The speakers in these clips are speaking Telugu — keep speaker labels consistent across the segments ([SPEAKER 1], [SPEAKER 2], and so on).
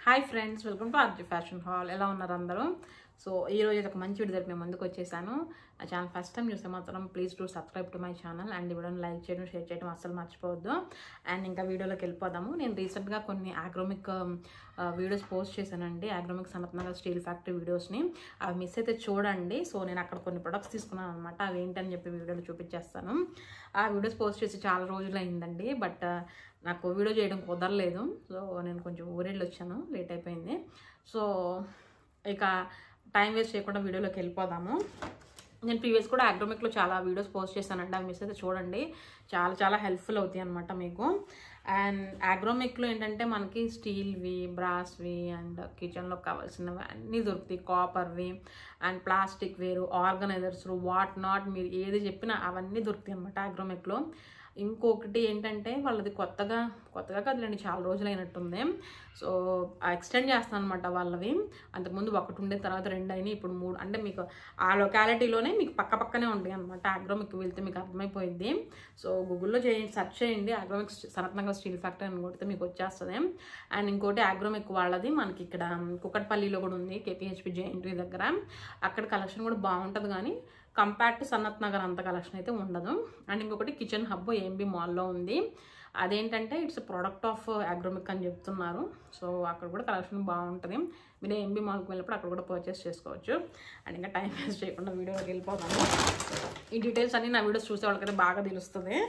[SPEAKER 1] hi friends welcome to R G fashion hall ఎలా ఉన్నారు అందరూ సో ఈ రోజు అయితే ఒక మంచి వీడియో జరిపి మేము ముందుకు వచ్చేసాను ఆ ఛానల్ ఫస్ట్ టైం చూస్తే మాత్రం please to subscribe to my channel and వీడియోని లైక్ చేయడం షేర్ చేయడం అస్సలు మర్చిపోవద్దు అండ్ ఇంకా వీడియోలోకి వెళ్ళిపోదాము నేను రీసెంట్గా కొన్ని ఆగ్రోమిక్ వీడియోస్ పోస్ట్ చేశానండి ఆగ్రోమిక్ సనత్నగర్ స్టీల్ ఫ్యాక్టరీ వీడియోస్ని అవి మిస్ అయితే చూడండి సో నేను అక్కడ కొన్ని ప్రొడక్ట్స్ తీసుకున్నాను అనమాట అవి ఏంటని చెప్పి వీడియోలో చూపించేస్తాను ఆ వీడియోస్ పోస్ట్ చేసి చాలా రోజులు అయిందండి బట్ నాకు వీడియో చేయడం కుదరలేదు సో నేను కొంచెం ఊరెళ్ళి వచ్చాను లేట్ అయిపోయింది సో ఇక టైం వేస్ట్ చేయకుండా వీడియోలోకి వెళ్ళిపోదాము నేను ప్రీవియస్ కూడా అగ్రోమిక్లో చాలా వీడియోస్ పోస్ట్ చేశానండి అవి మిస్ అయితే చూడండి చాలా చాలా హెల్ప్ఫుల్ అవుతాయి అనమాట మీకు అండ్ అగ్రోమిక్లో ఏంటంటే మనకి స్టీల్వి బ్రాస్వి అండ్ కిచెన్లో కావాల్సినవి అన్నీ దొరుకుతాయి కాపర్వి అండ్ ప్లాస్టిక్ వేరు ఆర్గనైజర్స్ వాట్ నాట్ మీరు ఏది చెప్పినా అవన్నీ దొరుకుతాయి అనమాట అగ్రోమిక్లో ఇంకొకటి ఏంటంటే వాళ్ళది కొత్తగా కొత్తగా కదలండి చాలా రోజులు అయినట్టుంది సో ఎక్స్టెండ్ చేస్తాను అనమాట వాళ్ళవి అంతకుముందు ఒకటి ఉండే తర్వాత రెండు అయినాయి ఇప్పుడు మూడు అంటే మీకు ఆ లొకాలిటీలోనే మీకు పక్క పక్కనే ఉంటాయి అనమాట అగ్రోమిక్ వెళ్తే మీకు అర్థమైపోయింది సో గూగుల్లో చేయండి సెర్చ్ చేయండి అగ్రోమిక్ సనత్నగర్ స్టీల్ ఫ్యాక్టరీ అని కొడితే మీకు వచ్చేస్తుంది అండ్ ఇంకోటి అగ్రోమిక్ వాళ్ళది మనకి ఇక్కడ కుక్కట్పల్లిలో కూడా ఉంది కేపీహెచ్పి జేఎన్టీ దగ్గర అక్కడ కలెక్షన్ కూడా బాగుంటుంది కానీ కంపేర్ టు సన్నత్ నగర్ అంత కలెక్షన్ అయితే ఉండదు అండ్ ఇంకొకటి కిచెన్ హబ్ ఏంబి మాల్లో ఉంది అదేంటంటే ఇట్స్ ప్రోడక్ట్ ఆఫ్ అగ్రోమిక్ అని చెప్తున్నారు సో అక్కడ కూడా కలెక్షన్ బాగుంటుంది మీరు ఎంబీ మాల్కి వెళ్ళినప్పుడు అక్కడ కూడా పర్చేస్ చేసుకోవచ్చు అండ్ ఇంకా టైం వేస్ట్ చేయకుండా వీడియోకి వెళ్ళిపోతాము ఈ డీటెయిల్స్ అన్నీ నా వీడియోస్ చూసే వాళ్ళకైతే బాగా తెలుస్తుంది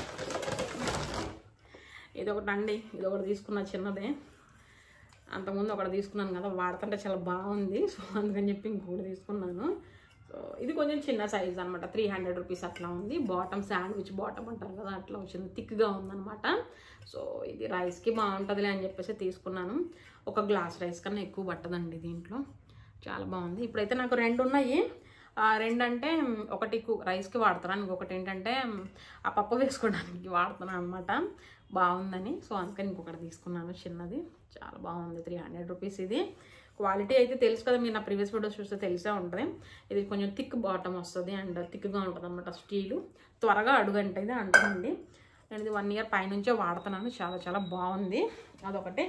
[SPEAKER 1] ఇది ఒకటి అండి ఇది ఒకటి తీసుకున్న చిన్నదే అంతకుముందు ఒకటి తీసుకున్నాను కదా వాడుతుంటే చాలా బాగుంది సో అందుకని చెప్పి ఇంకొకటి తీసుకున్నాను సో ఇది కొంచెం చిన్న సైజ్ అనమాట త్రీ హండ్రెడ్ రూపీస్ అట్లా ఉంది బాటమ్ శాండ్విచ్ బాటమ్ అంటారు కదా అట్లా వచ్చింది థిక్గా ఉందన్నమాట సో ఇది రైస్కి బాగుంటుందిలే అని చెప్పేసి తీసుకున్నాను ఒక గ్లాస్ రైస్ కన్నా ఎక్కువ పట్టదండి దీంట్లో చాలా బాగుంది ఇప్పుడైతే నాకు రెండు ఉన్నాయి ఆ రెండు అంటే ఒకటి కు- రైస్కి వాడుతున్నాను ఇంకొకటి ఏంటంటే ఆ పప్పు వేసుకోవడానికి వాడుతున్నాను అనమాట బాగుందని సో అందుకని ఇంకొకటి తీసుకున్నాను చిన్నది చాలా బాగుంది త్రీ హండ్రెడ్ రూపీస్ ఇది క్వాలిటీ అయితే తెలుసు కదా మీరు నా ప్రీవియస్ వీడియోస్ చూస్తే తెలిసే ఉంటుంది ఇది కొంచెం థిక్ బాటమ్ వస్తుంది అండ్ థిక్గా ఉంటుంది అనమాట స్టీలు త్వరగా అడుగంటే ఇది అంటుంది నేను ఇది వన్ ఇయర్ పైనుంచే వాడుతున్నాను చాలా చాలా బాగుంది అదొకటి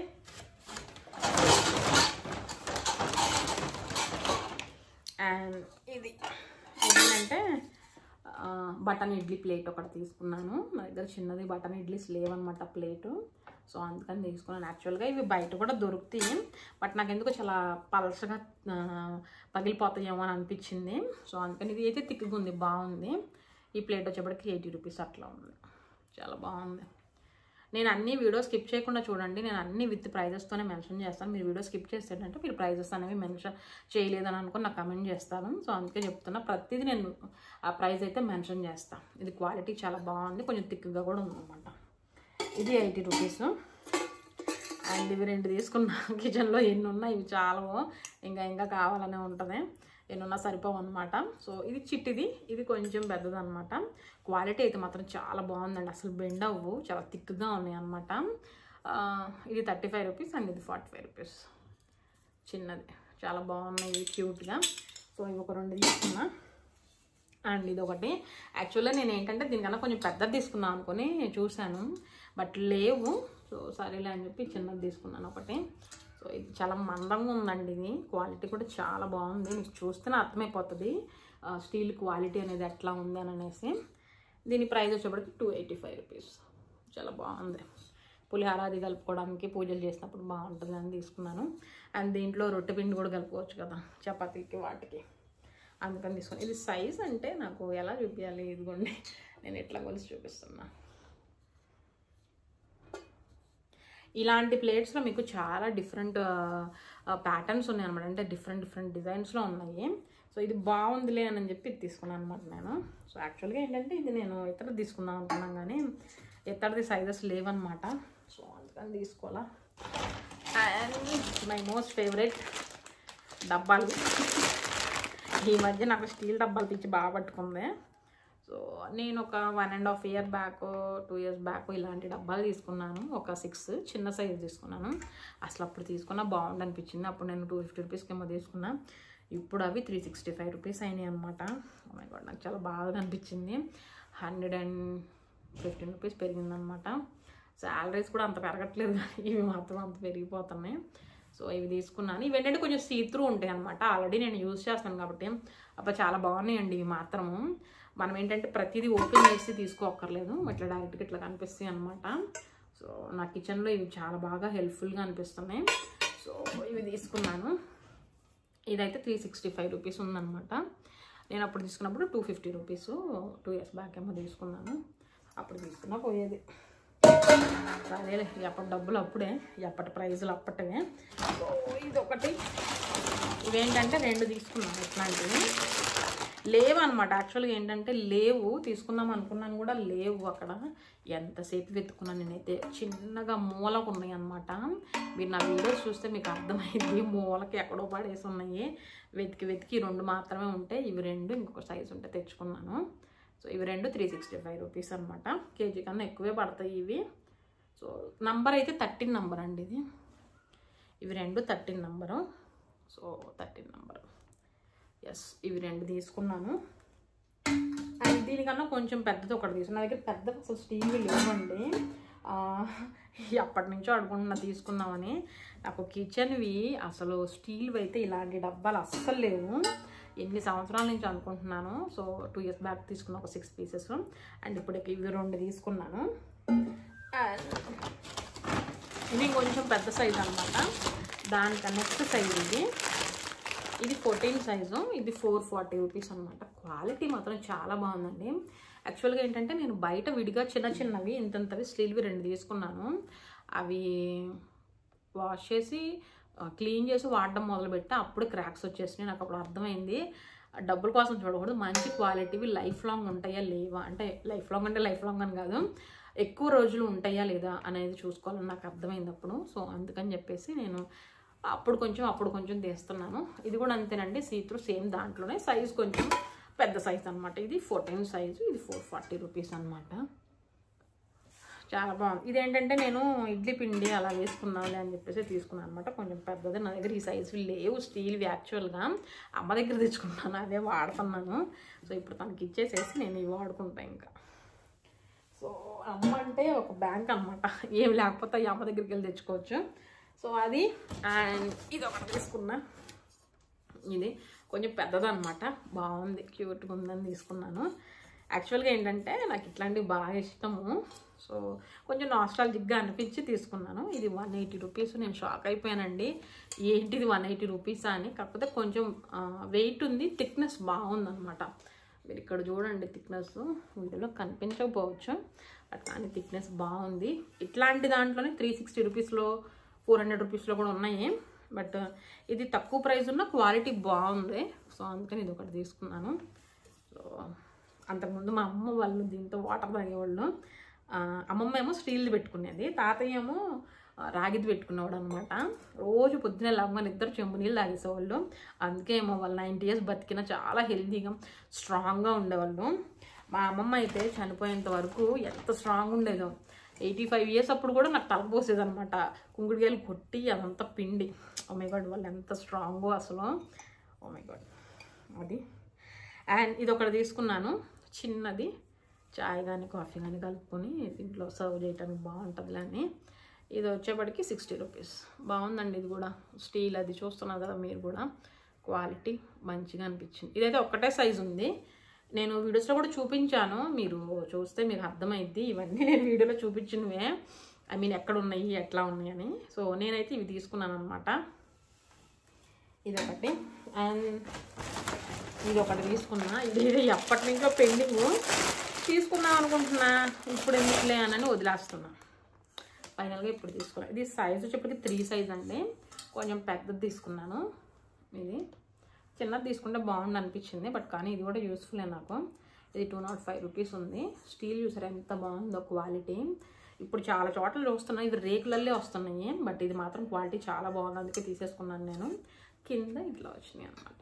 [SPEAKER 1] అండ్ ఇది ఏంటంటే బటన్ ఇడ్లీ ప్లేట్ ఒకటి తీసుకున్నాను నా దగ్గర చిన్నది బటన్ ఇడ్లీస్ లేవన్నమాట ప్లేటు సో అందుకని తీసుకున్నాను యాక్చువల్గా ఇవి బయట కూడా దొరుకుతాయి బట్ నాకు ఎందుకు చాలా పలసగా ఆ, పగిలిపోతాయేమో అని అనిపించింది సో అందుకని ఇది అయితే తిక్కుగా ఉంది బాగుంది ఈ ప్లేట్ వచ్చేప్పటికి ఎయిటీ రూపీస్ అట్లా ఉంది చాలా బాగుంది నేను అన్ని వీడియో స్కిప్ చేయకుండా చూడండి నేను అన్ని విత్ ప్రైజెస్తోనే మెన్షన్ చేస్తాను మీరు వీడియో స్కిప్ చేసేటంటే మీరు ప్రైజెస్ అనేవి మెన్షన్ చేయలేదని అనుకుని నాకు కమెంట్ చేస్తాను సో అందుకే చెప్తున్నా ప్రతిదీ నేను ఆ ప్రైస్ అయితే మెన్షన్ చేస్తాను ఇది క్వాలిటీ చాలా బాగుంది కొంచెం థిక్గా కూడా ఉందన్నమాట ఇది ఎయిటీ రూపీస్ అండ్ ఇవి రెండు తీసుకున్నా కిచెన్లో ఎన్ని ఉన్నాయి ఇవి చాలా ఇంకా ఇంకా కావాలనే ఉంటుంది ఎన్నున్నా సరిపోవు అనమాట సో ఇది చిట్టిది ఇది కొంచెం పెద్దదన్నమాట క్వాలిటీ అయితే మాత్రం చాలా బాగుందండి అసలు బెండ్ అవ్వు చాలా థిక్గా ఉన్నాయి అనమాట ఇది థర్టీ ఫైవ్ రూపీస్ అండ్ ఇది ఫార్టీ ఫైవ్ రూపీస్ చిన్నది చాలా బాగున్నాయి ఇవి క్యూట్గా సో ఇవి ఒక రెండు తీసుకున్నా అండ్ ఇది ఒకటి యాక్చువల్గా నేను ఏంటంటే దీనికన్నా కొంచెం పెద్దది తీసుకుందాం అనుకుని చూశాను బట్ లేవు సో సరేలే అని చెప్పి చిన్నది తీసుకున్నాను ఒకటి సో ఇది చాలా మందంగా ఉందండి ఇది క్వాలిటీ కూడా చాలా బాగుంది మీకు చూస్తేనే అర్థమైపోతుంది ఆ, స్టీల్ క్వాలిటీ అనేది ఎట్లా ఉంది అని అనేసి దీని ప్రైస్ వచ్చేప్పటికి టూ ఎయిటీ ఫైవ్ రూపీస్ చాలా బాగుంది పులిహార అది కలుపుకోవడానికి పూజలు చేసినప్పుడు బాగుంటుంది అని తీసుకున్నాను అండ్ దీంట్లో రొట్టె పిండి కూడా కలుపుకోవచ్చు కదా చపాతీకి వాటికి అందుకని తీసుకుని ఇది సైజ్ అంటే నాకు ఎలా చూపించాలి ఇదిగోండి నేను ఎట్లా కొలిసి చూపిస్తున్నా ఇలాంటి ప్లేట్స్లో మీకు చాలా డిఫరెంట్ ప్యాటర్న్స్ ఉన్నాయి అనమాట అంటే డిఫరెంట్ డిఫరెంట్ డిజైన్స్లో ఉన్నాయి సో ఇది బాగుందిలే అని చెప్పి ఇది తీసుకున్నాను అనమాట నేను సో యాక్చువల్గా ఏంటంటే ఇది నేను ఇతర తీసుకుందాం అనుకున్నాను కానీ ఇతరది సైజెస్ లేవన్నమాట సో అందుకని తీసుకోవాలా అండ్ మై మోస్ట్ ఫేవరెట్ డబ్బాలు ఈ మధ్య నాకు స్టీల్ డబ్బాలు తెచ్చి బాగా పట్టుకుంది సో నేను ఒక one and half year back two years back ఇలాంటి డబ్బాలు తీసుకున్నాను ఒక సిక్స్ చిన్న సైజ్ తీసుకున్నాను అసలు అప్పుడు తీసుకున్నా బాగుంది అనిపించింది అప్పుడు నేను టూ ఫిఫ్టీ రూపీస్కి ఏమో తీసుకున్నా ఇప్పుడు అవి త్రీ సిక్స్టీ ఫైవ్ రూపీస్ అయినాయి అనమాట మై గాడ్ నాకు చాలా బాగా అనిపించింది హండ్రెడ్ అండ్ ఫిఫ్టీన్ రూపీస్ పెరిగిందనమాట శాలరీస్ కూడా అంత పెరగట్లేదు కానీ ఇవి మాత్రం అంత పెరిగిపోతున్నాయి సో ఇవి తీసుకున్నాను ఇవి ఏంటంటే కొంచెం సీత్రూ ఉంటాయి అనమాట ఆల్రెడీ నేను యూజ్ చేస్తాను కాబట్టి అబ్బా చాలా బాగున్నాయండి ఇవి మాత్రము మనం ఏంటంటే ప్రతిదీ ఓపెన్ చేసి తీసుకోక్కర్లేదు ఇట్లా డైరెక్ట్గా ఇట్లా కనిపిస్తాయి అనమాట సో నా కిచెన్లో ఇవి చాలా బాగా హెల్ప్ఫుల్గా అనిపిస్తున్నాయి సో ఇవి తీసుకున్నాను ఇదైతే త్రీ సిక్స్టీ ఫైవ్ రూపీస్ ఉందన్నమాట నేను అప్పుడు తీసుకున్నప్పుడు two fifty rupees two years back ఏమో తీసుకున్నాను అప్పుడు తీసుకున్నా పోయేది సరేలే ఎప్పటి డబ్బులు అప్పుడే ఎప్పటి ప్రైజులు అప్పటివే సో ఇది ఒకటి ఇవేంటంటే రెండు తీసుకున్నాను ఇట్లాంటివి లేవు అనమాట యాక్చువల్గా ఏంటంటే లేవు తీసుకుందాం అనుకున్నాను కూడా లేవు అక్కడ ఎంతసేపు వెతుకున్నాను నేనైతే చిన్నగా మూలకు ఉన్నాయి అనమాట మీరు నా వీడియోస్ చూస్తే మీకు అర్థమైంది మూలకి ఎక్కడో పడేసి ఉన్నాయి వెతికి వెతికి ఈ రెండు మాత్రమే ఉంటాయి ఇవి రెండు ఇంకొక సైజు ఉంటే తెచ్చుకున్నాను సో ఇవి రెండు త్రీ సిక్స్టీ ఫైవ్ రూపీస్ అనమాట కేజీ కన్నా ఎక్కువే పడతాయి ఇవి సో నంబర్ అయితే థర్టీన్ నంబర్ అండి ఇది ఇవి రెండు thirteen number so thirteen number yes ఇవి రెండు తీసుకున్నాను అండ్ దీనికన్నా కొంచెం పెద్దది ఒకటి తీసుకున్నా నా దగ్గర పెద్ద అసలు స్టీల్ లేవండి ఆ, ఎప్పటి నుంచో అడుగుంటున్నా తీసుకుందామని నాకు కిచెన్వి అసలు స్టీల్ అయితే ఇలాంటి డబ్బాలు అస్సలు లేవు ఎన్ని సంవత్సరాల నుంచి అనుకుంటున్నాను సో టూ ఇయర్స్ బ్యాక్ తీసుకున్న ఒక సిక్స్ పీసెస్ అండ్ ఇప్పుడు ఇవి రెండు తీసుకున్నాను అండ్ ఇది కొంచెం పెద్ద సైజ్ అనమాట దానికి నెక్స్ట్ సైజ్ ఇది ఇది ఫోర్టీన్ సైజు ఇది ఫోర్ ఫార్టీ రూపీస్ అనమాట క్వాలిటీ మాత్రం చాలా బాగుందండి యాక్చువల్గా ఏంటంటే నేను బయట విడిగా చిన్న చిన్నవి ఇంతంతవి స్టీల్వి రెండు తీసుకున్నాను అవి వాష్ చేసి క్లీన్ చేసి వాడడం మొదలుపెట్టి అప్పుడు క్రాక్స్ వచ్చేసినాయి నాకు అప్పుడు అర్థమైంది డబ్బుల కోసం చూడకూడదు మంచి క్వాలిటీవి లైఫ్ లాంగ్ ఉంటాయా లేవా అంటే లైఫ్ లాంగ్ అంటే లైఫ్ లాంగ్ అని కాదు ఎక్కువ రోజులు ఉంటాయా లేదా అనేది చూసుకోవాలని నాకు అర్థమైంది అప్పుడు సో అందుకని చెప్పేసి నేను అప్పుడు కొంచెం అప్పుడు కొంచెం తీస్తున్నాను ఇది కూడా అంతేనండి సీత్రూ సేమ్ దాంట్లోనే సైజ్ కొంచెం పెద్ద సైజ్ అనమాట ఇది ఫోర్టీన్ సైజు ఇది ఫోర్ ఫార్టీ రూపీస్ అనమాట చాలా బాగుంది ఇదేంటంటే నేను ఇడ్లీ పిండి అలా వేసుకున్నానులే అని చెప్పేసి తీసుకున్నాను అనమాట కొంచెం పెద్దది నా దగ్గర ఈ సైజు లేవు స్టీల్వి యాక్చువల్గా అమ్మ దగ్గర తెచ్చుకున్నాను అదే వాడుతున్నాను సో ఇప్పుడు తనకి ఇచ్చేసేసి నేను ఇవి వాడుకుంటాను ఇంకా సో అమ్మ అంటే ఒక బ్యాంక్ అనమాట ఏం లేకపోతే ఈ అమ్మ దగ్గరికి వెళ్ళి తెచ్చుకోవచ్చు సో అది అండ్ ఇది ఒకటి తీసుకున్నా ఇది కొంచెం పెద్దదన్నమాట బాగుంది క్యూట్గా ఉందని తీసుకున్నాను యాక్చువల్గా ఏంటంటే నాకు ఇట్లాంటివి బాగా ఇష్టము సో కొంచెం నాస్టాలజిక్గా అనిపించి తీసుకున్నాను ఇది వన్ ఎయిటీ రూపీస్ నేను షాక్ అయిపోయానండి ఏంటిది వన్ ఎయిటీ రూపీసా అని కాకపోతే కొంచెం వెయిట్ ఉంది థిక్నెస్ బాగుందన్నమాట మీరు ఇక్కడ చూడండి థిక్నెస్ వీడియోలో కనిపించకపోవచ్చు బట్ కానీ థిక్నెస్ బాగుంది ఇట్లాంటి దాంట్లోనే త్రీ సిక్స్టీ రూపీస్లో ఫోర్ హండ్రెడ్ రూపీస్లో కూడా ఉన్నాయి బట్ ఇది తక్కువ ప్రైస్ ఉన్న క్వాలిటీ బాగుంది సో అందుకని ఇది ఒకటి తీసుకున్నాను సో అంతకుముందు మా అమ్మ వాళ్ళు దీంతో వాటర్ తాగేవాళ్ళు ఆ, అమ్మమ్మ ఏమో స్టీల్ది పెట్టుకునేది తాతయ్య ఏమో ఆ, రాగిది పెట్టుకునేవాడు అనమాట రోజు పొద్దున లవ్వని ఇద్దరు చెంబు నీళ్ళు తాగేసేవాళ్ళు అందుకే ఏమో వాళ్ళు నైంటీ ఇయర్స్ బతికిన చాలా హెల్తీగా స్ట్రాంగ్గా ఉండేవాళ్ళు మా అమ్మమ్మ అయితే చనిపోయేంత వరకు ఎంత స్ట్రాంగ్ ఉండేదో ఎయిటీ ఫైవ్ ఇయర్స్ అప్పుడు కూడా నాకు తలపోసేది అనమాట కుంకుడుకాయలు కొట్టి అదంతా పిండి ఓ మై గాడ్ వాళ్ళు ఎంత స్ట్రాంగో అసలు ఓ మై గాడ్ అది అండ్ ఇది ఒకటి తీసుకున్నాను చిన్నది చాయ్ కానీ కాఫీ కానీ కలుపుకొని దీంట్లో సర్వ్ చేయడానికి బాగుంటుందిలే అని ఇది వచ్చేప్పటికి సిక్స్టీ రూపీస్ బాగుందండి ఇది కూడా స్టీల్ అది చూస్తున్నారు కదా మీరు కూడా క్వాలిటీ మంచిగా అనిపించింది ఇదైతే ఒక్కటే సైజు ఉంది నేను వీడియోస్లో కూడా చూపించాను మీరు చూస్తే మీకు అర్థమైద్ది ఇవన్నీ నేను వీడియోలో చూపించినవే ఐ మీన్ ఎక్కడ ఉన్నాయి ఎట్లా ఉన్నాయి అని సో నేనైతే ఇవి తీసుకున్నాను అనమాట ఇదొకటి అండ్ ఇది ఒకటి తీసుకున్నా ఇది ఇది ఎప్పటి నుంచో పెండింగ్ తీసుకుందాం అనుకుంటున్నా ఇప్పుడు ఎందుకులే అని వదిలేస్తున్నా ఫైనల్గా ఇప్పుడు తీసుకున్నా ఇది సైజ్ వచ్చేప్పటికి త్రీ సైజ్ అండి కొంచెం పెద్దది తీసుకున్నాను ఇది చిన్నది తీసుకుంటే బాగుంది అనిపించింది బట్ కానీ ఇది కూడా యూస్ఫుల్ నాకు ఇది టూ నాట్ ఫైవ్ రూపీస్ ఉంది స్టీల్ చూసారు ఎంత బాగుందో క్వాలిటీ ఇప్పుడు చాలా చోట్ల చూస్తున్నాయి ఇవి రేకులల్లే వస్తున్నాయి బట్ ఇది మాత్రం క్వాలిటీ చాలా బాగుంది అందుకే తీసేసుకున్నాను నేను కింద ఇట్లా వచ్చినాయి అనమాట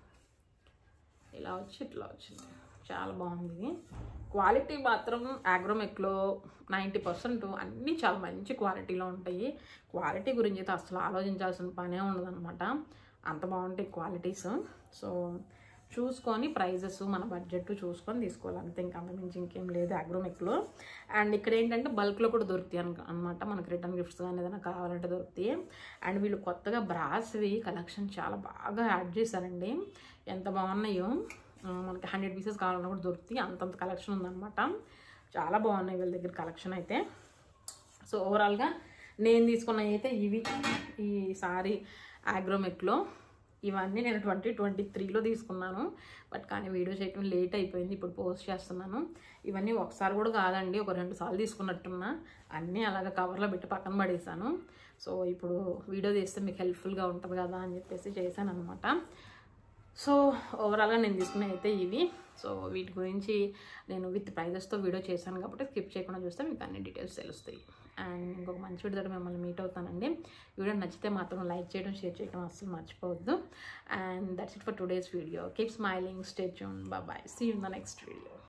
[SPEAKER 1] ఇలా వచ్చి ఇట్లా వచ్చింది చాలా బాగుంది ఇది క్వాలిటీ మాత్రం ఆగ్రోమెక్లో నైంటీ పర్సెంట్ అన్నీ చాలా మంచి క్వాలిటీలో ఉంటాయి క్వాలిటీ గురించి అయితే అసలు ఆలోచించాల్సిన పనే ఉండదన్నమాట అంత బాగుంటాయి క్వాలిటీస్ సో చూసుకొని ప్రైజెస్ మన బడ్జెట్ చూసుకొని తీసుకోవాలి అంతే ఇంకా మించి ఇంకేం లేదు అగ్రోమెక్లో అండ్ ఇక్కడ ఏంటంటే బల్క్లో కూడా దొరుకుతాయి అన అనమాట మనకి రిటర్న్ గిఫ్ట్స్ కానీ ఏదైనా కావాలంటే దొరుకుతాయి అండ్ వీళ్ళు కొత్తగా బ్రాస్వి కలెక్షన్ చాలా బాగా యాడ్ చేశారండి ఎంత బాగున్నాయో ఆ, మనకి హండ్రెడ్ పీసెస్ కావాలన్నా కూడా దొరుకుతాయి అంతంత కలెక్షన్ ఉందన్నమాట చాలా బాగున్నాయి వీళ్ళ దగ్గర కలెక్షన్ అయితే సో ఓవరాల్గా నేను తీసుకున్నవి అయితే ఇవి ఈ సారీ ఆగ్రోమెక్లో ఇవన్నీ నేను ట్వంటీ ట్వంటీ త్రీలో తీసుకున్నాను బట్ కానీ వీడియో చేయడం లేట్ అయిపోయింది ఇప్పుడు పోస్ట్ చేస్తున్నాను ఇవన్నీ ఒకసారి కూడా కాదండి ఒక రెండు సార్లు తీసుకున్నట్టున్నా అన్నీ అలాగ కవర్లో పెట్టి పక్కన పడేసాను సో ఇప్పుడు వీడియో తీస్తే మీకు హెల్ప్ఫుల్గా ఉంటుంది కదా అని చెప్పేసి చేశాను అనమాట సో ఓవరాల్గా నేను తీసుకునే అయితే ఇవి సో వీటి గురించి నేను విత్ ప్రైజెస్తో వీడియో చేశాను కాబట్టి స్కిప్ చేయకుండా చూస్తే మీకు అన్ని డీటెయిల్స్ తెలుస్తాయి అండ్ ఇంకొక మంచి వీడియో దగ్గర మిమ్మల్ని మీట్ అవుతానండి వీడియో నచ్చితే మాత్రం లైక్ చేయడం షేర్ చేయడం అస్సలు మర్చిపోవద్దు and that's it for today's video keep smiling stay tune bye see in the next video